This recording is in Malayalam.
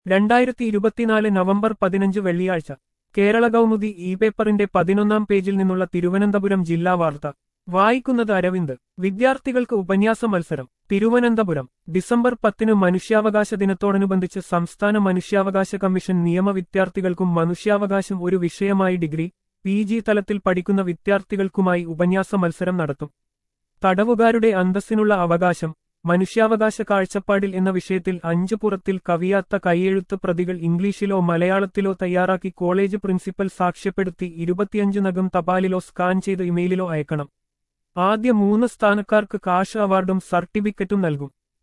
രണ്ടായിരത്തി ഇരുപത്തിനാല് നവംബർ പതിനഞ്ച് വെള്ളിയാഴ്ച കേരള കൗമുദി ഇ പേപ്പറിന്റെ പതിനൊന്നാം പേജിൽ നിന്നുള്ള തിരുവനന്തപുരം ജില്ലാ വാർത്ത വായിക്കുന്നത് അരവിന്ദ് വിദ്യാർത്ഥികൾക്ക് ഉപന്യാസ മത്സരം തിരുവനന്തപുരം ഡിസംബർ പത്തിന് മനുഷ്യാവകാശ ദിനത്തോടനുബന്ധിച്ച് സംസ്ഥാന മനുഷ്യാവകാശ കമ്മീഷൻ നിയമ വിദ്യാർത്ഥികൾക്കും മനുഷ്യാവകാശം ഒരു വിഷയമായി ഡിഗ്രി പി ജി തലത്തിൽ പഠിക്കുന്ന വിദ്യാർത്ഥികൾക്കുമായി ഉപന്യാസ മത്സരം നടത്തും തടവുകാരുടെ അന്തസ്സിനുള്ള അവകാശം മനുഷ്യാവകാശ കാഴ്ചപ്പാടിൽ എന്ന വിഷയത്തിൽ അഞ്ചു പുറത്തിൽ കവിയാത്ത കൈയെഴുത്ത് പ്രതികൾ ഇംഗ്ലീഷിലോ മലയാളത്തിലോ തയ്യാറാക്കി കോളേജ് പ്രിൻസിപ്പൽ സാക്ഷ്യപ്പെടുത്തി ഇരുപത്തിയഞ്ച് നഗം തപാലിലോ സ്കാൻ ചെയ്ത് ഇമെയിലിലോ അയക്കണം ആദ്യ മൂന്ന് സ്ഥാനക്കാർക്ക് കാഷ് അവാർഡും സർട്ടിഫിക്കറ്റും നൽകും